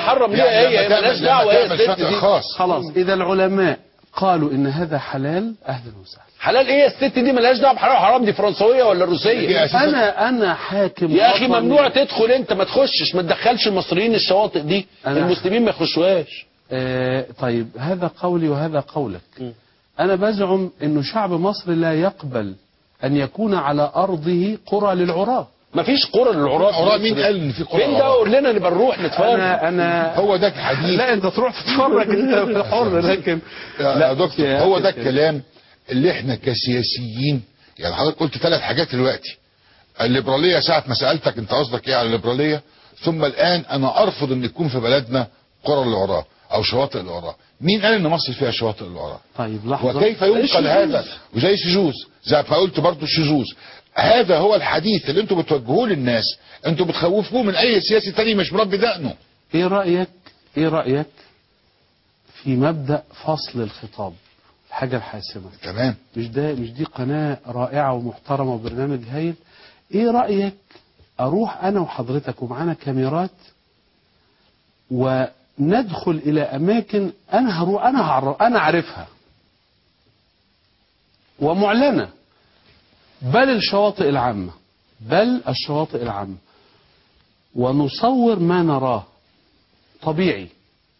تحرم ليه يعني هي لما مالهاش تعمل- دعوه لما هي تعمل الست شاطئ دي خاص خلاص اذا العلماء قالوا ان هذا حلال اهلا وسهلا حلال ايه الست دي مالهاش دعوه بحلال وحرام دي فرنسويه ولا هي روسيه أساساً- انا انا حاكم يا اخي وطني. ممنوع تدخل انت ما تخشش ما تدخلش المصريين الشواطئ دي أنا- المسلمين ما يخشوهاش آه طيب هذا قولي وهذا قولك أنا بزعم أنه شعب مصر لا يقبل أن يكون على أرضه قرى للعراة ما فيش قرى للعراة في عراة مصر. مين قال ان في قرى فين ده عراة؟ قول لنا نبقى نروح نتفرج أنا أنا هو ده الحديث لا أنت تروح تتفرج أنت حر لكن يا دكتور يا هو أخي ده كده. الكلام اللي احنا كسياسيين يعني حضرتك قلت ثلاث حاجات دلوقتي الليبراليه ساعه ما سالتك انت قصدك ايه على الليبراليه ثم الان انا ارفض ان يكون في بلدنا قرى العراة او شواطئ العراة مين قال ان مصر فيها شواطئ العراة طيب لحظة وكيف ينقل هذا وزي الشذوذ زي ما قلت برضو الشذوذ هذا هو الحديث اللي انتم بتوجهوه للناس انتم بتخوفوه من اي سياسي تاني مش مربي دقنه إيه رأيك إيه رأيك في مبدأ فصل الخطاب الحاجة الحاسمة تمام مش ده مش دي قناة رائعة ومحترمة وبرنامج هايل ايه رأيك اروح انا وحضرتك ومعانا كاميرات وندخل الى اماكن انا هروح انا هعرف انا عارفها ومعلنة بل الشواطئ العامة بل الشواطئ العامة ونصور ما نراه طبيعي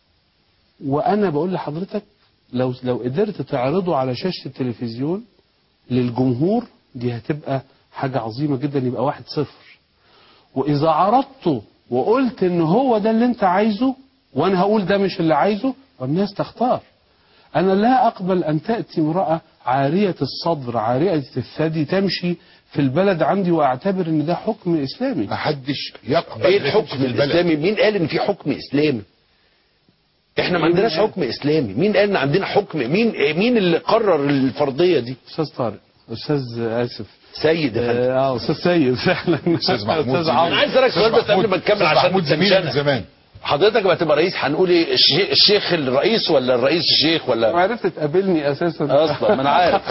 وانا بقول لحضرتك لو لو قدرت تعرضه على شاشة التلفزيون للجمهور دي هتبقى حاجة عظيمة جدا يبقى واحد صفر وإذا عرضته وقلت إن هو ده اللي أنت عايزه وأنا هقول ده مش اللي عايزه والناس تختار أنا لا أقبل أن تأتي امرأة عارية الصدر عارية الثدي تمشي في البلد عندي وأعتبر إن ده حكم إسلامي ما حدش يقبل ايه إنك الحكم تمشي في البلد. الاسلامي مين قال ان في حكم اسلامي احنا ما مين عندناش قال؟ حكم اسلامي مين قال ان عندنا حكم مين مين اللي قرر الفرضيه دي أستاذ طارق أستاذ آسف سيد يا فندم اه أستاذ سيد فعلا استاذ محمود أستاذ زميلي. عمرو. انا عايز اسالك سؤال أستاذ بس قبل محمود- ما نكمل أستاذ عشان محمود زميلي من التنشنة. زمان حضرتك بقى تبقى رئيس هنقول ايه الشي- الشيخ الرئيس ولا الرئيس الشيخ ولا عرفت تقابلني أساسا اصلا ما انا عارف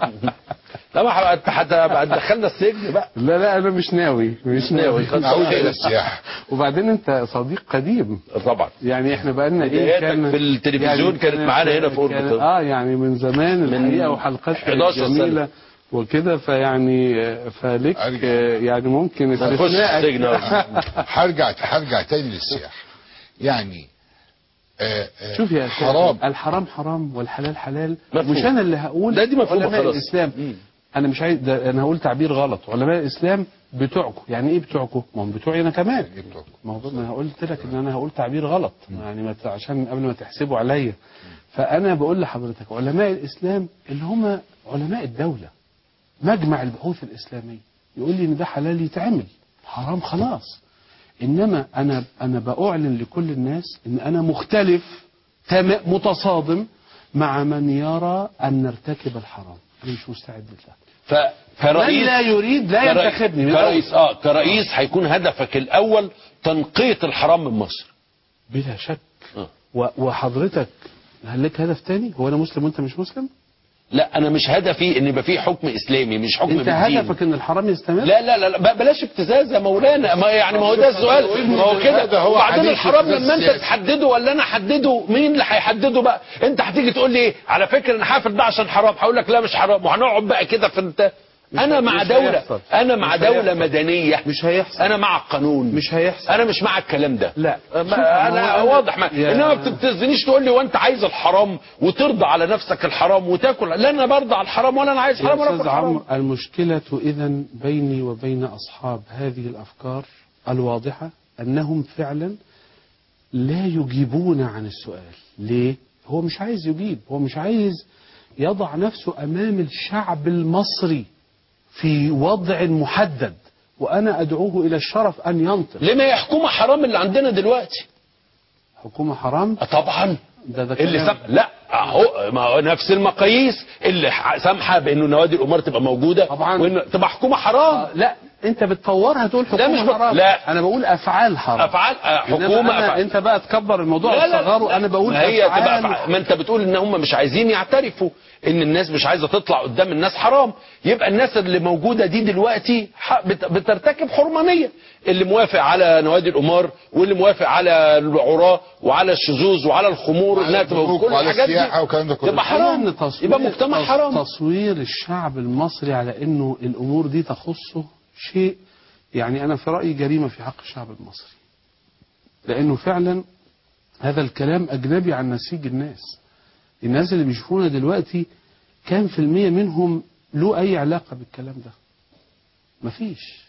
لا ما ح- انت هتبقى تدخلنا السجن بقى لا لا انا مش ناوي مش ناوي. ناوي نعود الى السياحه وبعدين انت صديق قديم طبعا يعني احنا بقالنا ايه بداياتك كان في التلفزيون كانت معانا هنا في أوربت. كان- اه يعني من زمان من الحقيقه وحلقات كانت 11 سنة. جميله وكده فيعني آه، فلك أرجع. آه، يعني ممكن ما نخش استثناءك السجن هرجع هرجع تاني للسياحه يعني آه آه شوف يا أخي، حرام الحرام حرام والحلال حلال مفهوم. مش انا اللي هقول لا، دي مفهومة علماء خلاص. الاسلام مم. انا مش عايز ده انا هقول تعبير غلط علماء الاسلام بتوعكم يعني ايه بتوعكم ما هم بتوعي انا كمان إيه بتوعكم؟ ما هو ما انا قلت لك ان انا هقول تعبير غلط يعني ما ت- عشان قبل ما تحسبوا عليا فانا بقول لحضرتك علماء الاسلام اللي هم علماء الدوله مجمع البحوث الاسلاميه يقول لي ان ده حلال يتعمل حرام خلاص انما انا انا باعلن لكل الناس ان انا مختلف تم- متصادم مع من يرى ان نرتكب الحرام انا مش مستعد لده ف... من كرئيس لا يريد لا كرئيس- ينتخبني من كرئيس الأول. اه كرئيس هيكون هدفك الاول تنقية الحرام من مصر بلا شك آه. و- وحضرتك هل لك هدف تاني هو انا مسلم وانت مش مسلم لا انا مش هدفي ان يبقى في حكم اسلامي مش حكم انت بالدين. هدفك ان الحرام يستمر لا لا لا لا، ب- بلاش ابتزاز يا مولانا ما يعني ما هو ده السؤال ما هو كده هذا هو وبعدين حديث الحرام ابتزاز لما انت سياسي. تحدده ولا انا احدده مين اللي هيحدده بقى انت هتيجي تقول لي ايه على فكره انا حافظ ده عشان حرام هقول لك لا مش حرام وهنقعد بقى كده في انت انا مش مع مش دوله هيحصل. انا مع مش دوله هيحصل. مدنيه مش هيحصل انا مع القانون مش هيحصل انا مش مع الكلام ده لا. شوف، ما انا ما هو أنا- واضح ما يا- انما ما بتبتزنيش تقول لي وانت عايز الحرام وترضى على نفسك الحرام وتاكل لا انا برضى على الحرام ولا انا عايز يا حرام ولا استاذ اكل حرام عمرو المشكلة اذا بيني وبين اصحاب هذه الافكار الواضحة انهم فعلا لا يجيبون عن السؤال ليه هو مش عايز يجيب هو مش عايز يضع نفسه امام الشعب المصري في وضع محدد وانا ادعوه الى الشرف ان ينطق ليه ما هي حكومه حرام اللي عندنا دلوقتي حكومة حرام آه طبعا ده ده اللي كلام. سم... لا اهو ما هو نفس المقاييس اللي ح- سامحه بانه نوادي الامور تبقى موجوده طبعاً. وان تبقى حكومه حرام آه، لا انت بتطورها تقول حكومه مش ب- حرام لا. انا بقول افعال حرام افعال آه، إنما حكومه أنا أفعال. انت بقى تكبر الموضوع لا لا وتصغره انا بقول ما هي تبقى افعال أفعال. ما انت بتقول ان هم مش عايزين يعترفوا ان الناس مش عايزه تطلع قدام الناس حرام يبقى الناس اللي موجوده دي دلوقتي ح- بت- بترتكب حرمانيه اللي موافق على نوادي القمار واللي موافق على العراة وعلى الشذوذ وعلى الخمور وعلى انها تبقى البنوك كل وعلى الحاجات السياحة دي والكلام ده كله. تبقى الحقيقة حرام إن تصوير يبقى مجتمع تص- حرام تصوير الشعب المصري على انه الامور دي تخصه شيء يعني انا في رايي جريمه في حق الشعب المصري لانه فعلا هذا الكلام اجنبي عن نسيج الناس الناس اللي بيشوفونا دلوقتي كام في المية منهم له اي علاقه بالكلام ده مفيش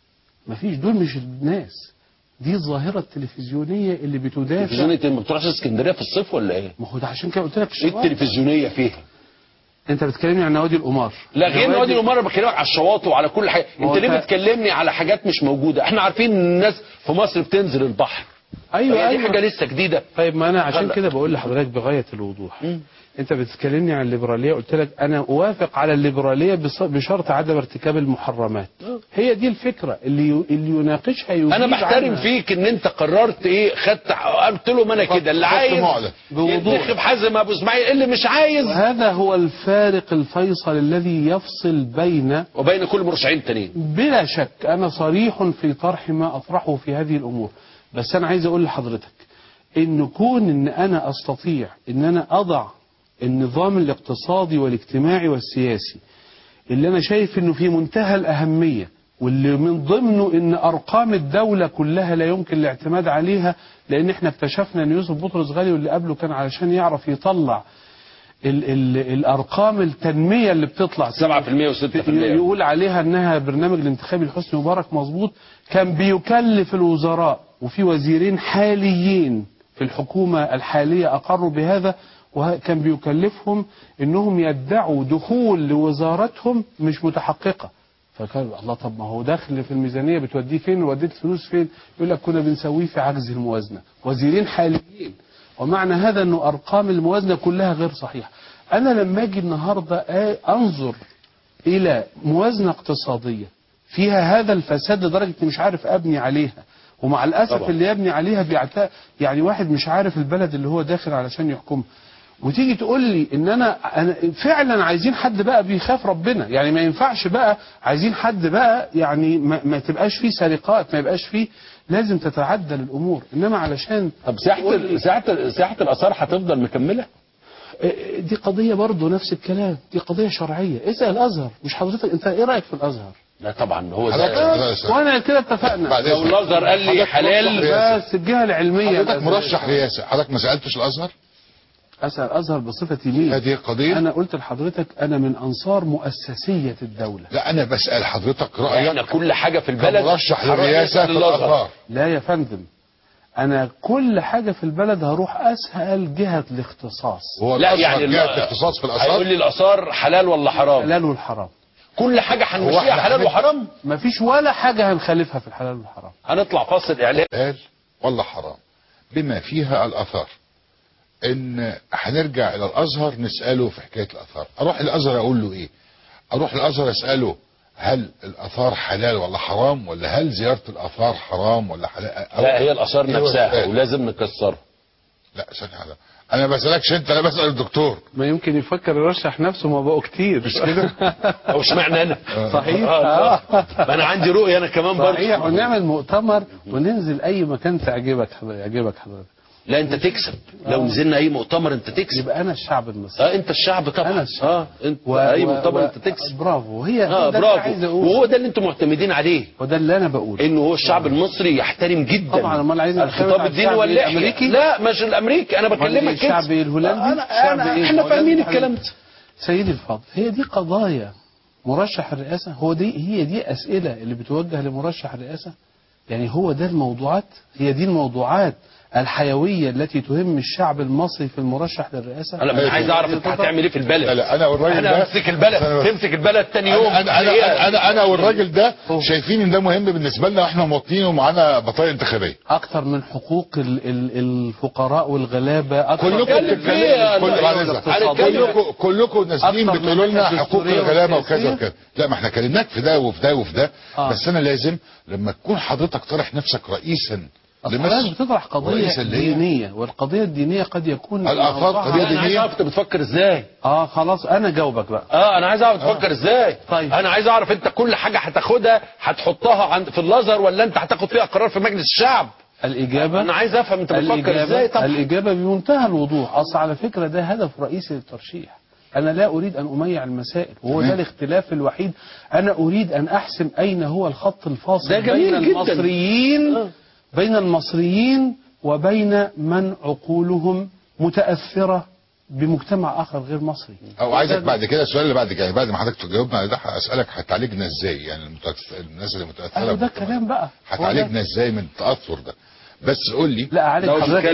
مفيش دول مش الناس دي الظاهره التلفزيونيه اللي بتدافع التلفزيونية ما بتروحش اسكندريه في الصيف ولا ايه؟ ما هو ده عشان كده قلت لك ايه الشواطئ. التلفزيونيه فيها؟ انت بتكلمني عن نوادي القمار لا غير نوادي القمار أنا بكلمك على الشواطئ وعلى كل حاجه ما هو انت ليه انت- بتكلمني على حاجات مش موجوده احنا عارفين ان الناس في مصر بتنزل البحر ايوه هي دي ايوه حاجه لسه جديده طيب ما انا عشان هلا. كده بقول لحضرتك بغايه الوضوح انت بتكلمني عن الليبراليه قلت لك انا اوافق على الليبراليه بص- بشرط عدم ارتكاب المحرمات هي دي الفكره اللي ي- اللي يناقشها يجيب انا بحترم عنها. فيك ان انت قررت ايه خدت قلت لهم انا كده اللي خدت عايز معلن. بوضوح. ينتخب حازم ابو اسماعيل اللي مش عايز وهذا هو الفارق الفيصل الذي يفصل بين وبين كل مرشحين تانيين بلا شك أنا صريح في طرح ما أطرحه في هذه الأمور بس أنا عايز أقول لحضرتك إن كون إن أنا أستطيع إن أنا أضع النظام الاقتصادي والاجتماعي والسياسي اللي أنا شايف إنه في منتهى الأهمية واللي من ضمنه إن أرقام الدولة كلها لا يمكن الاعتماد عليها لأن إحنا اكتشفنا إن يوسف بطرس غالي واللي قبله كان علشان يعرف يطلع ال ال الأرقام التنمية اللي بتطلع 7% و6% يقول عليها انها برنامج الانتخابي لحسني مبارك مظبوط كان بيكلف الوزراء وفي وزيرين حاليين في الحكومة الحالية أقروا بهذا وكان بيكلفهم انهم يدعوا دخول لوزارتهم مش متحققة فكان الله طب ما هو دخل في الميزانية بتوديه فين ووديت الفلوس فين يقول لك كنا بنسويه في عجز الموازنة وزيرين حاليين ومعنى هذا انه ارقام الموازنة كلها غير صحيحة انا لما اجي النهاردة آ- انظر الى موازنه اقتصاديه فيها هذا الفساد لدرجه اني مش عارف ابني عليها ومع الاسف طبعا. طبعا. اللي يبني عليها بيعت... يعني واحد مش عارف البلد اللي هو داخل علشان يحكمها وتيجي تقول لي ان انا انا فعلا عايزين حد بقى بيخاف ربنا يعني ما ينفعش بقى عايزين حد بقى يعني ما, ما تبقاش فيه سرقات ما يبقاش فيه لازم تتعدل الامور انما علشان طب ساحه تقول لي- ال- ساحه ساحه الاثار هتفضل مكمله دي قضيه برضه نفس الكلام دي قضيه شرعيه اسال الازهر مش حضرتك انت ايه رايك في الازهر لا طبعا هو حضرتك ده حضرتك- وانا كده اتفقنا بعد لو إذنك. الازهر قال لي حضرتك حلال مرشح رئاسة. بس الجهه العلميه حضرتك الأزهرية. مرشح رئاسة حضرتك ما سألتش الأزهر اسال الازهر بصفتي مين هذه قضية انا قلت لحضرتك انا من انصار مؤسسيه الدوله لا أنا بسأل حضرتك احنا رأيك كل حاجه في البلد كمرشح هنروح للرئاسة نسأل في الأزهر لا يا فندم انا كل حاجه في البلد هروح اسال جهه الاختصاص هو لا الأزهر يعني جهة ال- الاختصاص في هيقول الآثار لي الاثار حلال ولا حرام الحلال والحرام كل حاجه هو هنمشيها إحنا حلال هن- وحرام مفيش ولا حاجه هنخالفها في الحلال والحرام هنطلع فاصل اعلان حلال ولا حرام بما فيها الآثار إن هنرجع إلى الأزهر نسأله في حكاية الآثار أروح الأزهر أقول له إيه أروح الأزهر أسأله هل الآثار حلال ولا حرام ولا هل زيارة الآثار حرام ولا حلال أو- لا هي الاثار إيه هو نفسها السؤال؟ ولازم نكسرها لا ثانية واحدة. أنا ما بسألكش أنت أنا بسأل الدكتور ما يمكن يفكر يرشح نفسه ما بقوا كتير مش كده او اشمعنى انا صحيح آه، آه. ما انا عندي رؤيه انا كمان صحيح برضه ونعمل مؤتمر وننزل اي مكان تعجبك حضرتك يعجبك حضرتك لا انت تكسب لو نزلنا اي مؤتمر انت تكسب يبقى انا الشعب المصري اه انت الشعب طبعا أنا الشعب. اه انت و- اي و- مؤتمر و- انت تكسب برافو هي اه ده اللي أنا عايز برافو اقوله وهو ده اللي انتم معتمدين عليه وده اللي انا بقوله انه هو الشعب المصري يحترم جدا طبعا، أمال عايزين نعتمد الخطاب على الديني الشعب واللحية الأمريكي؟ لا مش الامريكي انا أمال بكلمك إيه، كده الشعب الهولندي؟ انا الشعب انا إيه؟ احنا هولندي فاهمين حبيبي. الكلام ده سيدي الفاضل هي دي قضايا مرشح الرئاسة هو دي هي دي أسئلة اللي بتوجه لمرشح الرئاسة يعني هو ده الموضوعات هي دي الموضوعات الحيويه التي تهم الشعب المصري في المرشح للرئاسه انا مش عايز اعرف انت هتعمل ايه في البلد لا لا انا والراجل انا ده امسك البلد أنا- تمسك البلد تاني يوم انا انا هي- انا انا, أنا والراجل ده هو. شايفين ان ده مهم بالنسبه لنا واحنا مواطنين ومعانا بطايق انتخابيه اكتر من حقوق ال ال الفقراء والغلابه اكتر كلكم اتكلم فيها. بتتكلموا كل بعد أيوة، إذنك. هنتكلم. كلكم كلكم نازلين أكتر من بتقولوا لنا الناحية حقوق الدستورية الغلابه وكذا والسياسية. وكذا لا ما احنا كلمناك في ده وفي ده وفي ده آه. بس انا لازم لما تكون حضرتك طرح نفسك رئيسا أصل حضرتك بتطرح قضيه ورئيسا ليه؟ دينيه والقضيه الدينيه قد يكون الآفاق موضوعها- قضية انا عايز دينية. اعرف انت بتفكر ازاي اه خلاص انا جاوبك بقى اه انا عايز اعرف تفكر ازاي طيب. انا عايز اعرف انت كل حاجه هتاخدها هتحطها عند في اللازر ولا انت هتاخد فيها قرار في مجلس الشعب الاجابه انا عايز افهم انت بتفكر ازاي الإجابة, طب الإجابة بمنتهى الوضوح أصل على فكرة ده هدف رئيسي للترشيح أنا لا أريد أن أميع المسائل وهو ده تمام. الاختلاف الوحيد أنا أريد أن أحسم أين هو الخط الفاصل ده جميل بين جداً. المصريين آه. بين المصريين وبين من عقولهم متأثرة بمجتمع آخر غير مصري او عايزك بعد كده السؤال اللي بعد كده بعد ما حضرتك تجاوبنا على ده هسالك هتعالجنا ازاي يعني المتأث- الناس اللي متاثره أيوة ده بالمجتمع. الكلام بقى هو ده. هتعالجنا ازاي من التاثر ده بس قول لي لا أعالج ده مش حضرتك